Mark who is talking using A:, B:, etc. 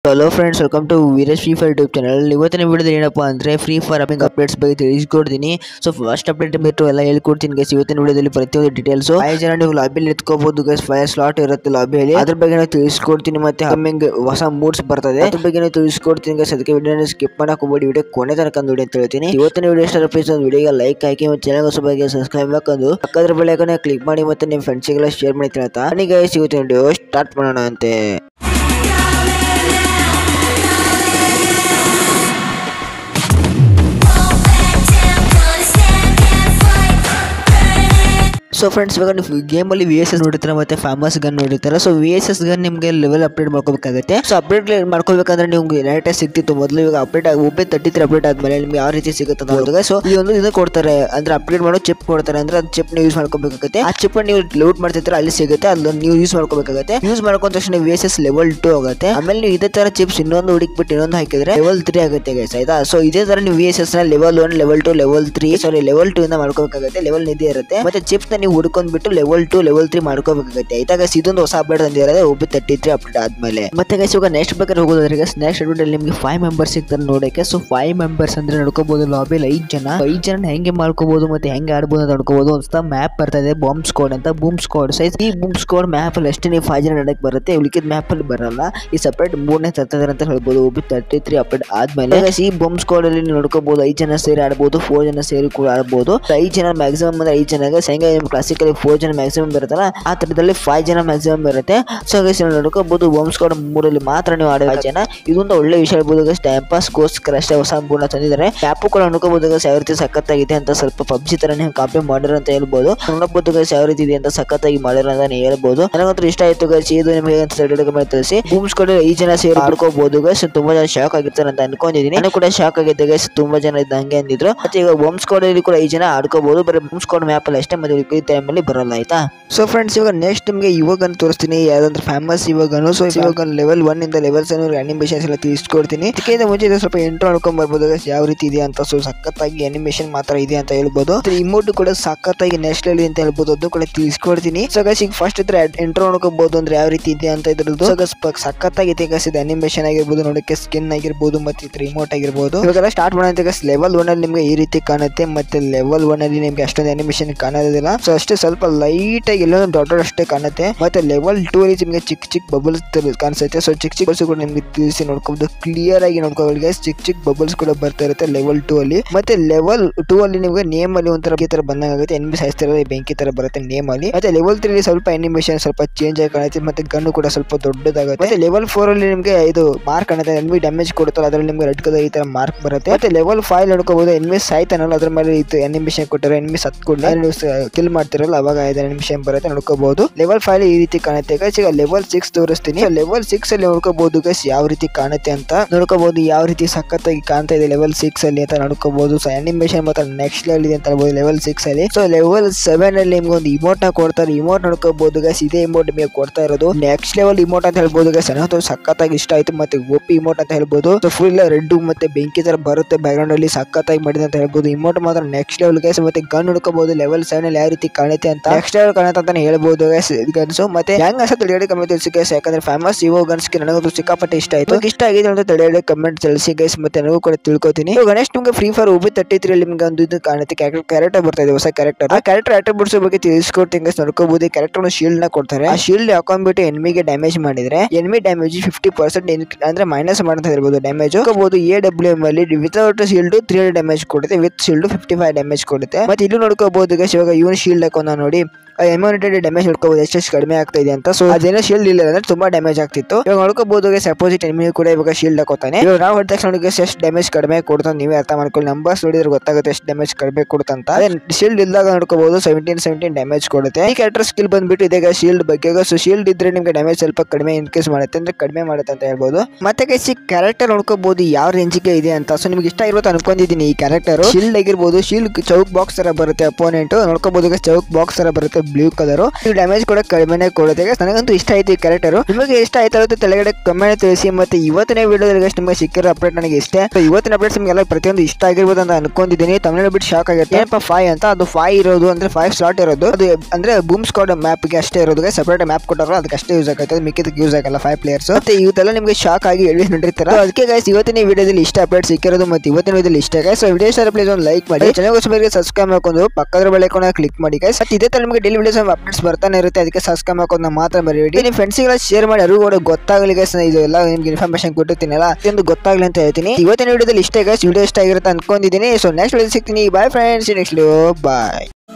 A: Hello friends welcome to Veeresh Free Fire YouTube channel ಇವತ್ತಿನ ವಿಡಿಯೋದಲ್ಲಿ ಏನಪ್ಪ ಅಂದರೆ ಫ್ರೀ ಫೈರ್ ಅಪಿಂಗ್ ಅಪ್ಡೇಟ್ಸ್ ಬಗ್ಗೆ ತಿಳಿಸ್ಕೊಡ್ತೀನಿ ಸೊ ಫಸ್ಟ್ ಅಪ್ಡೇಟ್ ಬಿಟ್ಟು ಎಲ್ಲ ಹೇಳ್ಕೊಡ್ತೀನಿ ಗೈಸ್ ಇವತ್ತಿನ ವಿಡಿಯೋದಲ್ಲಿ ಪ್ರತಿಯೊಂದು ಡೀಟೇಲ್ಸು ಐದು ಜನ ನೀವು ಲಾಬಿಯಲ್ಲಿ ಎತ್ಕೋಬಹುದು ಗೈಸ್ ಫೈವ್ ಸ್ಲಾಟ್ ಇರುತ್ತೆ ಲಾಬಿಯಲ್ಲಿ ಅದ್ರ ಬಗ್ಗೆ ನಾನು ತಿಳಿಸ್ಕೊಡ್ತೀನಿ ಮತ್ತೆ ಕಮ್ಮಿಂಗ್ ಹೊಸ ಮೂಡ್ಸ್ ಬರ್ತದೆ ಅದ್ರ ಬಗ್ಗೆ ನಾನು ತಿಳಿಸ್ಕೊಡ್ತೀನಿ ಗೈಸ್ ಅದಕ್ಕೆ ವಿಡಿಯೋನ ಸ್ಕಿಪ್ ಮಾಡಕ್ ಹೋಗ್ಬೇಡಿ ವಿಡಿಯೋ ಕೊನೆ ತನಕ ನೋಡಿ ಅಂತ ಹೇಳ್ತೀನಿ ಇವತ್ತಿನ ವಿಡಿಯೋ ಇಷ್ಟ ಪ್ಲೀಸ್ ಒಂದು ವಿಡಿಯೋಗೆ ಲೈಕ್ ಹಾಕಿ ಮತ್ತು ಚಾನಲ್ ಹೊಸ ಬಗ್ಗೆ ಸಬ್ಸ್ಕ್ರೈಬ್ ಹಾಕೊಂಡು ಪಕ್ಕದ ಬೆಳಕನ್ನ ಕ್ಲಿಕ್ ಮಾಡಿ ಮತ್ತೆ ನಿಮ್ಮ ಫ್ರೆಂಡ್ಸಿಗೆಲ್ಲ ಶೇರ್ ಮಾಡಿ ಹೇಳ್ತಾ ಬನ್ನಿ ಗೈಸ್ ಇವತ್ತಿನ ವಿಡಿಯೋ ಸ್ಟಾರ್ಟ್ ಮಾಡೋಣ ಅಂತೆ ಸೊ ಫ್ರೆಂಡ್ಸ್ ಇವಾಗ ನೀವು ಗೇಮಲ್ಲಿ ವಿ ಎಸ್ ಎಸ್ ನೋಡಿರ್ತಾರೆ ಮತ್ತೆ ಫೇಮಸ್ ಗನ್ ನೋಡಿರ್ತಾರೆ so V S S gun ನಿಮಗೆ ಲೆವೆಲ್ ಅಪ್ಡೇಟ್ ಮಾಡ್ಕೋಬೇಕಾಗುತ್ತೆ ಸೊ ಅಪ್ಡೇಟ್ ಮಾಡ್ಕೋಬೇಕಂದ್ರೆ ನಿಮ್ಗೆ ಲೇಟೆಸ್ಟ್ ಸಿಗ್ತಿತ್ತು ಮೊದಲು ಇವಾಗ update OB thirty three update ಆದ್ಮೇಲೆ ನಿಮ್ಗೆ ಯಾವ ರೀತಿ ಸಿಗುತ್ತೆ ಅಂತ ಹೋದಾಗ ಸೊ ಈ ಒಂದು ಇದು ಕೊಡ್ತಾರೆ ಅಂದ್ರೆ ಅಪ್ಡೇಟ್ ಮಾಡೋ ಚಿಪ್ ಕೊಡ್ತಾರೆ ಅಂದ್ರೆ ಅದು ಚಿಪ್ ನೀವು ಯೂಸ್ ಮಾಡ್ಕೋಬೇಕಾಗುತ್ತೆ ಆ ಚಿಪ್ ನೀವು ಲೂಟ್ ಮಾಡ್ತಿದ್ರೆ ಅಲ್ಲಿ ಸಿಗುತ್ತೆ ಅದನ್ನ ನೀವು ಯೂಸ್ ಮಾಡ್ಕೋಬೇಕಾಗುತ್ತೆ ಯೂಸ್ ಮಾಡ್ಕೊಂಡ ತಕ್ಷಣ V S S level two ಆಗುತ್ತೆ ಆಮೇಲೆ ನೀವು ಇದೇ ತರ ಚಿಪ್ಸ್ ಇನ್ನೊಂದು ಹುಡುಕ್ಬಿಟ್ಟು ಇನ್ನೊಂದು ಹಾಕಿದ್ರೆ ಲೆವೆಲ್ ತ್ರೀ ಆಗುತ್ತೆ ಗೈಸ್ ಆಯ್ತಾ ಸೊ ಇದೇ ತರ ನೀವು ವಿ ಎಸ್ ಎಸ್ ನ level one level two level three sorry level two ಇಂದ ಮಾಡ್ಕೋಬೇಕಾಗುತ್ತೆ ಲೆವೆಲ್ ನಿಧಿ ಇರುತ್ತೆ ಮತ್ತೆ ಚಿಪ್ಸ್ ನ ನೀವು ಹುಡ್ಕೊಂಡ್ಬಿಟ್ಟು ಲೆವೆಲ್ ಟು ಲೆವೆಲ್ ತ್ರೀ ಮಾಡ್ಕೋಬೇಕಾಗುತ್ತೆ ಆಯ್ತಾ ಗೈಸ್ ಇದೊಂದು ಹೊಸ ಅಪ್ಡೇಟ್ ತಂದಿರೋದೆ ಒಬ್ಬ ತರ್ಟಿ ತ್ರೀ ಅಪ್ಡೇಟ್ ಆದ್ಮೇಲೆ ಮತ್ತೆ ಗೈಸ್ ಇವಾಗ ನೆಕ್ಸ್ಟ್ ಬೇಕಾದ್ರೆ ಹೋಗೋದ್ರೆ ಗೈಸ್ ನೆಕ್ಸ್ಟ್ ಅಪ್ಡೇಟ್ ಅಲ್ಲಿ ನಿಮಗೆ ಫೈವ್ ಮೆಂಬರ್ಸ್ ಸಿಗ್ತಾರೆ ನೋಡಕ್ಕೆ ಸೊ ಫೈವ್ ಮೆಂಬರ್ಸ್ ಅಂದ್ರೆ ನೋಡ್ಕೋಬಹುದು ಲಾಬಿಯಲ್ಲಿ ಐದು ಜನ ಐದು ಜನ ಹೆಂಗೆ ಮಾಡ್ಕೋಬಹುದು ಮತ್ತೆ ಹೆಂಗೆ ಆಡ್ಬೋದು ಅಂತ ನೋಡ್ಕೋಬಹುದು ಹೊಸ ಮ್ಯಾಪ್ ಬರ್ತದೆ ಬಾಂಬ್ ಸ್ಕ್ವಾಡ್ ಅಂತ ಬೂಮ್ ಸ್ಕ್ವಾಡ್ ಸೈಜ್ ಈ ಬೂಮ್ ಸ್ಕ್ವಾಡ್ ಮ್ಯಾಪ್ ಅಲ್ಲಿ ಅಷ್ಟೇ ನೀವು ಫೈವ್ ಜನ ಆಡಕ್ಕೆ ಬರುತ್ತೆ ಉಳಿಕಿದ ಮ್ಯಾಪ್ ಅಲ್ಲಿ ಬರಲ್ಲ ಈ ಸಪರೇಟ್ ಮೂರನೇ ತರ್ತಾರೆ ಅಂತ ಹೇಳ್ಬೋದು ಒಬ್ಬ ತರ್ಟಿ ತ್ರೀ ಅಪ್ಡೇಟ್ ಆದ್ಮೇಲೆ guys, ಈ ಬಾಂಬ್ ಸ್ಕ್ವಾಡ್ ಅಲ್ಲಿ ನೀವು ನೋಡ್ಕೋಬಹುದು ಐದು ಜನ ಸೇರಿ ಆಡ್ಬೋದು ಫೋರ್ ಜನ ಸೇರಿ ಕೂಡ ಆಡ್ಬೋದು ಐದು ಜನ ಮ್ಯಾಕ್ಸಿಮಮ್ ಅಂದ್ರೆ ಐದು ಜನ ಹೆಂಗೆ ಕ್ಲಾಸಿಕಲಿ ಫೋರ್ ಜನ ಮ್ಯಾಕ್ಸಿಮಮ್ ಬರುತ್ತಲ್ಲ ಆ ತರದಲ್ಲಿ ಫೈವ್ ಜನ ಮ್ಯಾಕ್ಸಿಮಮ್ ಇರುತ್ತೆ ಸೊ ಗೈಸ್ ನೀವು ನೋಡ್ಕೋಬಹುದು ಬಾಂಬ್ ಸ್ಕ್ವಾಡ್ ಮೂರಲ್ಲಿ ಮಾತ್ರ ನೀವು ಆಡೋ ಜನ ಇದೊಂದು ಒಳ್ಳೆ ವಿಷಯ ಹೇಳ್ಬೋದು ಗೈಸ್ ಟೈಮ್ ಪಾಸ್ ಗೋಸ್ಕರ ಅಷ್ಟೇ ಹೊಸ ಮೂರ್ನ ತಂದಿದ್ದಾರೆ ಆ್ಯಪು ಕೂಡ ನೋಡ್ಕೋಬಹುದು ಗೈಸ್ ಯಾವ ರೀತಿ ಸಖತ್ತಾಗಿದೆ ಅಂತ ಸ್ವಲ್ಪ ಪಬ್ಜಿ ತರ ನೀವು ಕಾಪಿ ಮಾಡಿರೋ ಅಂತ ಹೇಳ್ಬೋದು ನೋಡಬಹುದು ಗೈಸ್ ಯಾವ ರೀತಿ ಇದೆ ಅಂತ ಸಖತ್ತಾಗಿ ಮಾಡಿರೋ ಅಂತ ನೀವು ಹೇಳ್ಬೋದು ನನಗಂತೂ ಇಷ್ಟ ಆಯ್ತು ಗೈಸ್ ಇದು ನಿಮಗೆ ಅಂತ ಸೈಡ್ ಕಮೆಂಟ್ ತಿಳಿಸಿ ಬೂಮ್ ಸ್ಕ್ವಾಡ್ ಐದು ಜನ ಸೇರಿ ಆಡ್ಕೋಬಹುದು ಗೈಸ್ ತುಂಬಾ ಜನ ಶಾಕ್ ಆಗಿರ್ತಾರೆ ಅಂತ ಅನ್ಕೊಂಡಿದ್ದೀನಿ ನಾನು ಕೂಡ ಶಾಕ್ ಆಗಿದ್ದೆ ಗೈಸ್ ತುಂಬಾ ಜನ ಇದ್ದ ಹಂಗೆ ಅಂದಿದ್ರು ಮತ್ತೆ ಈಗ ಬೂಮ್ ಸ್ಕ್ವಾಡ್ ಅಲ್ಲಿ ಕೂಡ ಐದು ಜನ ಆಡ್ಕೋಬಹುದು ಬರೀ ಬೂಮ್ ಸ್ಕ್ವಾಡ್ ಮ್ಯಾಪ್ ಅಲ್ಲಿ ಅಷ್ಟೇ ಮತ್ತೆ ಈ ಟೈಮ್ ಅಲ್ಲಿ ಬರಲ್ಲ ಆಯ್ತಾ ಸೊ ಫ್ರೆಂಡ್ಸ್ ಇವಾಗ ನೆಕ್ಸ್ಟ್ ನಿಮಗೆ ಇವಾಗ ತೋರಿಸ್ತೀನಿ ಯಾವ್ದಂದ್ರೆ ಫೇಮಸ್ ಇವಾಗನು ಸೊ ಇವಾಗ ಲೆವೆಲ್ ಒನ್ ಇಂದ ಲೆವೆಲ್ ಸೆವೆನ್ ಅನಿಮೇಷನ್ಸ್ ಎಲ್ಲ ತಿಳಿಸ್ಕೊಡ್ತೀನಿ ಇದಕ್ಕಿಂತ ಮುಂಚೆ ಇದು ಸ್ವಲ್ಪ ಎಂಟ್ರೋ ಮಾಡ್ಕೊಂಡ್ ಬರ್ಬೋದು guys, ಯಾವ ರೀತಿ ಇದೆ ಅಂತ ಸೊ ಸಖತ್ತಾಗಿ ಅನಿಮೇಷನ್ ಮಾತ್ರ ಇದೆ ಅಂತ ಹೇಳ್ಬೋದು ಇಮೋಟ್ ಕೂಡ ಸಖತ್ತಾಗಿ ನೆಕ್ಸ್ಟ್ ಲೆವೆಲ್ ಅಂತ ಹೇಳ್ಬೋದು ಅದು ಕೂಡ ತಿಳಿಸ್ಕೊಡ್ತೀನಿ ಸೊ ಗೈಸ್ ಈಗ ಫಸ್ಟ್ ಇದ್ರೆ ಎಂಟ್ರೋ ನೋಡ್ಕೋಬಹುದು ಅಂದ್ರೆ ಯಾವ ರೀತಿ ಇದೆ ಅಂತ ಇದ್ರದ್ದು ಸೊ ಗೈಸ್ ಸಖತ್ತಾಗಿದೆ ಗೈಸ್ ಇದು ಅನಿಮೇಷನ್ ಆಗಿರ್ಬೋದು ನೋಡಕ್ಕೆ ಸ್ಕಿನ್ ಆಗಿರ್ಬೋದು ಮತ್ತೆ ಇದ್ರ ರಿಮೋಟ್ ಆಗಿರ್ಬೋದು ಇವಾಗೆಲ್ಲ ಸ್ಟಾರ್ಟ್ ಮಾಡೋಂತ ಗೈಸ್ ಲೆವೆಲ್ ಒನ್ ಅಲ್ಲಿ ನಿಮಗೆ ಈ ರೀತಿ ಕಾಣುತ್ತೆ ಮತ್ತೆ ಲೆವೆಲ್ ಒನ್ ಅಲ್ಲಿ ನಿಮ್ಗೆ ಅಷ್ಟೊಂದು ಅನಿಮೇಷನ್ ಕಾಣೋದಿಲ್ಲ ಸೊ ಅಷ್ಟೇ ಸ್ವಲ್ಪ ಲೈಟ್ ಆಗಿ ಎಲ್ಲೋ ಡಾಟ್ ಡಾಟ್ ಅಷ್ಟೇ ಕಾಣುತ್ತೆ ಮತ್ತೆ ಲೆವೆಲ್ ಟೂ ಅಲ್ಲಿ ನಿಮಗೆ ಚಿಕ್ಕ ಚಿಕ್ಕ ಬಬಲ್ಸ್ ಕಾಣಿಸುತ್ತೆ ಸೊ ಚಿಕ್ಕ ಚಿಕ್ಕ ಬಬಲ್ಸ್ ಕೂಡ ನಿಮ್ಗೆ ತಿಳಿಸಿ ನೋಡ್ಕೋಬಹುದು ಕ್ಲಿಯರ್ ಆಗಿ ನೋಡ್ಕೋಬಹುದು ಗೈಸ್ ಚಿಕ್ಕ ಚಿಕ್ಕ ಬಬಲ್ಸ್ ಕೂಡ ಬರ್ತಾ ಇರುತ್ತೆ ಲೆವೆಲ್ ಟೂ ಅಲ್ಲಿ ಮತ್ತೆ ಲೆವೆಲ್ ಟೂ ಅಲ್ಲಿ ನಿಮಗೆ ನೇಮ್ ಅಲ್ಲಿ ಒಂಥರ ಈ ತರ ಬಂದಂಗಾಗುತ್ತೆ ಎನ್ಬಿ ಸಾಯಿಸ್ತಿರೋ ಬೆಂಕಿ ತರ ಬರುತ್ತೆ ನೇಮ್ ಅಲ್ಲಿ ಮತ್ತೆ ಲೆವೆಲ್ ತ್ರೀ ಸ್ವಲ್ಪ ಅನಿಮೇಷನ್ ಸ್ವಲ್ಪ ಚೇಂಜ್ ಆಗಿ ಕಾಣುತ್ತೆ ಮತ್ತೆ ಗನ್ನು ಕೂಡ ಸ್ವಲ್ಪ ದೊಡ್ಡದಾಗುತ್ತೆ ಮತ್ತೆ ಲೆವೆಲ್ ಫೋರ್ ಅಲ್ಲಿ ನಿಮಗೆ ಇದು ಮಾರ್ಕ್ ಕಾಣುತ್ತೆ ಎನ್ಬಿ ಡ್ಯಾಮೇಜ್ ಕೊಡುತ್ತಲ್ಲ ಅದರಲ್ಲಿ ನಿಮಗೆ ರೆಡ್ ಕಲರ್ ಈ ತರ ಮಾರ್ಕ್ ಬರುತ್ತೆ ಮತ್ತೆ ಲೆವೆಲ್ ಫೈವ್ ನೋಡ್ಕೋಬಹುದು ಎನ್ಮಿ ಸಾಯ್ತಾನಲ್ಲ ಅದ್ರ ಮೇಲೆ ಇದು ಅನಿಮೇಷನ್ ಕೊಟ್ಟರೆ ಎನ್ಮಿ ಸತ್ ಕೂಡ ಕಿಲ್ ಮಾಡ್ತಿರಲ್ಲ ಅವಾಗ ಇದು ಅನಿಮೇಷನ್ ಬರುತ್ತೆ ನೋಡ್ಕೋಬಹುದು ಲೆವೆಲ್ ಫೈವ್ ಈ ರೀತಿ ಕಾಣುತ್ತೆ ಗೈಸ್ ಈಗ ಲೆವೆಲ್ ಸಿಕ್ಸ್ ತೋರಿಸ್ತೀನಿ ಲೆವೆಲ್ ಸಿಕ್ಸ್ ಅಲ್ಲಿ ನೋಡ್ಕೋಬಹುದು ಗೈಸ್ ಯಾವ ರೀತಿ ಕಾಣುತ್ತೆ ಅಂತ ನೋಡ್ಕೋಬಹುದು ಯಾವ ರೀತಿ ಸಖತ್ತಾಗಿ ಕಾಣ್ತಾ ಇದೆ ಲೆವೆಲ್ ಸಿಕ್ಸ್ ಅಲ್ಲಿ ಅಂತ ನೋಡ್ಕೋಬಹುದು ಸೊ ಅನಿಮೇಷನ್ ಮಾತ್ರ ನೆಕ್ಸ್ಟ್ ಲೆವೆಲ್ ಇದೆ ಅಂತ ಹೇಳ್ಬೋದು ಲೆವೆಲ್ ಸಿಕ್ಸ್ ಅಲ್ಲಿ ಸೊ ಲೆವೆಲ್ ಸೆವೆನ್ ಅಲ್ಲಿ ನಿಮ್ಗೆ ಒಂದು ಇಮೋಟ್ ನ ಕೊಡ್ತಾರೆ ಇಮೋಟ್ ನೋಡ್ಕೋಬಹುದು ಗೈಸ್ ಇದೇ ಇಮೋಟ್ ನಿಮಗೆ ಕೊಡ್ತಾ ಇರೋದು ನೆಕ್ಸ್ಟ್ ಲೆವೆಲ್ ಇಮೋಟ್ ಅಂತ ಹೇಳ್ಬೋದು ಗೈಸ್ ನನಗಂತೂ ಸಖತ್ತಾಗಿ ಇಷ್ಟ ಆಯ್ತು ಮತ್ತೆ ಒಪ್ಪಿ ಇಮೋಟ್ ಅಂತ ಹೇಳ್ಬೋದು ಸೊ ಫುಲ್ ರೆಡ್ ಮತ್ತೆ ಬೆಂಕಿ ತರ ಬರುತ್ತೆ ಬ್ಯಾಕ್ ಗ್ರೌಂಡ್ ಅಲ್ಲಿ ಸಖತ್ತಾಗಿ ಮಾಡಿದೆ ಅಂತ ಹೇಳ್ಬೋದು ಇಮೋಟ್ ಮಾತ್ರ ನೆಕ್ಸ್ಟ್ ಲೆವೆಲ್ ಗೈಸ್ ಮತ್ತೆ ಗನ್ ನೋಡ್ಕೋಬಹುದು ಲೆವೆಲ್ ಸೆವೆನ್ ಅಲ್ಲಿ ಯಾವ ರೀತಿ ಕಾಣುತ್ತೆ ಅಂತ ನೆಕ್ಸ್ಟ್ ಲೆವೆಲ್ ಕಾಣುತ್ತೆ ಅಂತಾನೆ ಹೇಳ್ಬೋದು ಗೈಸ್ ಗನ್ಸು ಮತ್ತೆ ಹೆಂಗ್ ಅನ್ಸುತ್ತೆ ತಿಳಿಯಡಿ ಕಮೆಂಟ್ ತಿಳಿಸಿ ಗೈಸ್ ಯಾಕಂದ್ರೆ ಫೇಮಸ್ ಇವೋ ಗನ್ಸ್ಗೆ ನನಗಂತೂ ಸಿಕ್ಕಾಪಟ್ಟೆ ಇಷ್ಟ ಆಯ್ತು ಇಷ್ಟ ಆಗಿದೆ ಅಂತ ತಿಳಿಯಡಿ ಕಮೆಂಟ್ ತಿಳಿಸಿ ಗೈಸ್ ಮತ್ತೆ ನನಗೂ ಕೂಡ ತಿಳ್ಕೊತೀನಿ ಇವಾಗ ನೆಕ್ಸ್ಟ್ ನಿಮ್ಗೆ Free Fire OB thirty three ನಿಮ್ಗೆ ಒಂದು ಇದು ಕಾಣುತ್ತೆ ಕ್ಯಾರೆಕ್ಟರ್ ಬರ್ತಾ ಇದೆ ಹೊಸ ಕ್ಯಾರೆಕ್ಟರ್ ಆ ಕ್ಯಾರೆಕ್ಟರ್ ಅಟ್ರಿಬ್ಯೂಟ್ಸ್ ಬಗ್ಗೆ ತಿಳಿಸ್ಕೊಡ್ತೀನಿ ಗೈಸ್ ನೋಡ್ಕೋಬಹುದು ಕ್ಯಾರೆಕ್ಟರ್ ಶೀಲ್ಡ್ ನ ಕೊಡ್ತಾರೆ ಆ ಶೀಲ್ಡ್ ಹಾಕೊಂಡ್ಬಿಟ್ಟು ಎನ್ಮಿಗೆ ಡ್ಯಾಮೇಜ್ ಮಾಡಿದ್ರೆ ಎನ್ಮಿ ಡ್ಯಾಮೇಜ್ ಫಿಫ್ಟಿ ಪರ್ಸೆಂಟ್ ಅಂದ್ರೆ ಮೈನಸ್ ಮಾಡ್ತಾ ಇರ್ಬೋದು ಡ್ಯಾಮೇಜ್ ಹೋಗಬಹುದು ಎ ಡಬ್ಲ್ಯೂ ಎಂ ಅಲ್ಲಿ without shield three hundred damage ಕೊಡುತ್ತೆ with shield fifty five damage ಕೊಡುತ್ತೆ ಮತ್ತೆ ಇಲ್ಲಿ ನೋಡ್ಕೋಬಹುದು ಗೈಸ್ ಇವಾಗ ಇವನ್ ಶೀಲ್ಡ್ ಹಾಕೋಣ ನೋಡಿ ಎಮ್ಯೂನಿಟೆಡ್ ಡ್ಯಾಮೇಜ್ ನೋಡ್ಕೋಬಹುದು ಎಷ್ಟೆಷ್ಟು ಕಡಿಮೆ ಆಗ್ತಾ ಇದೆ ಅಂತ ಸೊ ಅದೇನೋ ಶೀಲ್ಡ್ ಇಲ್ಲ ಅಂದ್ರೆ ತುಂಬಾ ಡ್ಯಾಮೇಜ್ ಆಗ್ತಿತ್ತು ಇವಾಗ ನೋಡ್ಕೋಬಹುದು ಗೈಸ್ ಅಪೋಸಿಟ್ ಎನಿಮಿ ಕೂಡ ಇವಾಗ ಶೀಲ್ಡ್ ಹಾಕೋತಾನೆ ಇವಾಗ ನಾವು ಹೊಡೆದ ತಕ್ಷಣ ನೋಡಿ ಎಷ್ಟು ಡ್ಯಾಮೇಜ್ ಕಡಿಮೆ ಕೊಡ್ತಾನೆ ನೀವೇ ಅರ್ಥ ಮಾಡ್ಕೊಳ್ಳಿ ನಂಬರ್ಸ್ ನೋಡಿದ್ರೆ ಗೊತ್ತಾಗುತ್ತೆ ಎಷ್ಟು ಡ್ಯಾಮೇಜ್ ಕಡಿಮೆ ಕೊಡುತ್ತಂತ ಅದೇ ಶೀಲ್ಡ್ ಇದ್ದಾಗ ನೋಡ್ಕೋಬಹುದು ಸೆವೆಂಟೀನ್ ಸೆವೆಂಟೀನ್ ಡ್ಯಾಮೇಜ್ ಕೊಡುತ್ತೆ ಈ ಕ್ಯಾರೆಕ್ಟರ್ ಸ್ಕಿಲ್ ಬಂದ್ಬಿಟ್ಟು ಇದೆ ಶೀಲ್ಡ್ ಬಗ್ಗೆ ಸೊ ಶೀಲ್ಡ್ ಇದ್ರೆ ನಿಮ್ಗೆ ಡ್ಯಾಮೇಜ್ ಸ್ವಲ್ಪ ಕಡಿಮೆ ಇನ್ಕ್ರೀಸ್ ಮಾಡುತ್ತೆ ಅಂದ್ರೆ ಕಡಿಮೆ ಮಾಡುತ್ತೆ ಅಂತ ಹೇಳ್ಬೋದು ಮತ್ತೆ ಗೈಸ್ ಈ ಕ್ಯಾರೆಕ್ಟರ್ ನೋಡ್ಕೋಬಹುದು ಯಾವ ರೇಂಜಿಗೆ ಇದೆ ಅಂತ ಸೊ ನಿಮ್ಗೆ ಇಷ್ಟ ಇರುತ್ತೆ ಅನ್ಕೊಂಡಿದ್ದೀನಿ ಈ ಕ್ಯಾರೆಕ್ಟರ್ ಶೀಲ್ಡ್ ಆಗಿರ್ಬೋದು ಶೀಲ್ಡ್ ಚೌಕ್ ಬಾಕ್ಸ್ ತರ ಬರುತ್ತೆ ಅಪೋನೆಂಟ್ ನೋಡ್ಕೋಬಹುದು ಚೌಕ್ ಜೋಕ್ ಬಾಕ್ಸ್ ತರ ಬರುತ್ತೆ ಬ್ಲೂ ಕಲರ್ ಈ ಡ್ಯಾಮೇಜ್ ಕೂಡ ಕಡಿಮೆನೆ ಕೊಡುತ್ತೆ guys. ನನಗಂತೂ ಇಷ್ಟ ಆಯ್ತು ಈ ಕ್ಯಾರೆಕ್ಟರ್ ನಿಮಗೆ ಇಷ್ಟ ಆಯ್ತಾ ಅಂತ ಕೆಳಗಡೆ ಕಮೆಂಟ್ ತಿಳಿಸಿ ಮತ್ತೆ ಇವತ್ತಿನ ವಿಡಿಯೋದಲ್ಲಿ guys ನಿಮಗೆ ಸಿಕ್ಕಿರೋ ಅಪ್ಡೇಟ್ ನನಗೆ ಇಷ್ಟೇ So, ಇವತ್ತಿನ ಅಪ್ಡೇಟ್ಸ್ ನಿಮಗೆಲ್ಲ ಪ್ರತಿಯೊಂದು ಇಷ್ಟ ಆಗಿರ್ಬೋದು ಅಂತ ಅನ್ಕೊಂಡಿದ್ದೀನಿ ತಮಿಳು ಬಿಟ್ಟು ಶಾಕ್ ಆಗುತ್ತೆ ಏನಪ್ಪ ಫೈವ್ ಅಂತ ಅದು ಫೈವ್ ಇರೋದು ಅಂದ್ರೆ ಫೈವ್ ಸ್ಲಾಟ್ ಇರೋದು ಅದು ಅಂದ್ರೆ ಬೂಮ್ ಸ್ಕಾಡ್ ಮ್ಯಾಪ್ಗೆ ಅಷ್ಟೇ ಇರೋದು ಸಪರೇಟ್ ಮ್ಯಾಪ್ ಕೊಟ್ಟರು ಅದಕ್ಕೆ ಅಷ್ಟೇ ಯೂಸ್ ಆಗುತ್ತೆ ಮಿಕ್ಕಿದಕ್ಕೆ ಯೂಸ್ ಆಗಲ್ಲ ಫೈವ್ ಪ್ಲೇಯರ್ಸ್ ಮತ್ತೆ ಇವತ್ತೆಲ್ಲ ನಿಮಗೆ ಶಾಕ್ ಆಗಿ ಹೇಳಿ ನೋಡಿರ್ತಾರೆ So, ಅದಕ್ಕೆ ಗೈಸ್ ಇವತ್ತಿನ ವಿಡಿಯೋದಲ್ಲಿ ಇಷ್ಟ ಅಪ್ಡೇಟ್ ಸಿಕ್ಕಿರೋದು ಮತ್ತೆ ಇವತ್ತಿನ ವಿಡಿಯೋದಲ್ಲಿ ಇಷ್ಟ ಗೈಸ್ ಸೊ ವಿಡಿಯೋ ಇಷ್ಟ ಪ್ಲೀಸ್ ಒಂದು ಲೈಕ್ ಮಾಡಿ ಚಾನಲ್ಗೋಸ್ಕರ ಸಬ್ಸ್ಕ್ರೈಬ್ ಮಾಡ್ಕೊಂಡು ಪಕ್ಕದ ಬೆಳೆಕೋಣ ಕ್ಲಿಕ್ ಮಾಡಿ ಗೈಸ್ ಮತ್ತೆ ಇದೇ ತರ ನಿಮಗೆ ಡೈಲಿ ವಿಡಿಯೋಸ್ ಅಪ್ಡೇಟ್ಸ್ ಬರ್ತಾನೆ ಇರುತ್ತೆ ಅದಕ್ಕೆ ಸಬ್ಸ್ಕ್ರೈಬ್ ಮಾಡ್ಕೊಂಡು ಮಾತ್ರ ಮರಿಬೇಡಿ ನಿಮ್ಮ ಫ್ರೆಂಡ್ಸ್ಗೆಲ್ಲ ಶೇರ್ ಮಾಡಿ ಯಾರಿಗೂ ಕೂಡ ಗೊತ್ತಾಗಲಿ ಗೈಸ್ ಇದು ಎಲ್ಲ ನಿಮ್ಗೆ ಇನ್ಫಾರ್ಮೇಶನ್ ಕೊಟ್ಟಿರ್ತೀನಲ್ಲ ಇದೊಂದು ಗೊತ್ತಾಗಲಿ ಅಂತ ಹೇಳ್ತೀನಿ ಇವತ್ತಿನ ವಿಡಿಯೋದಲ್ಲಿ ಇಷ್ಟ ಗೈಸ್ ವಿಡಿಯೋ ಇಷ್ಟ ಆಗಿರುತ್ತೆ ಅನ್ಕೊಂಡಿದ್ದೀನಿ ಸೊ ನೆಕ್ಸ್ಟ್ ವಿಡಿಯೋ ಸಿಗ್ತೀನಿ ಬಾಯ್ ಫ್ರೆಂಡ್ಸ್ ನೆಕ್ಸ್ಟ್ ಬಾಯ್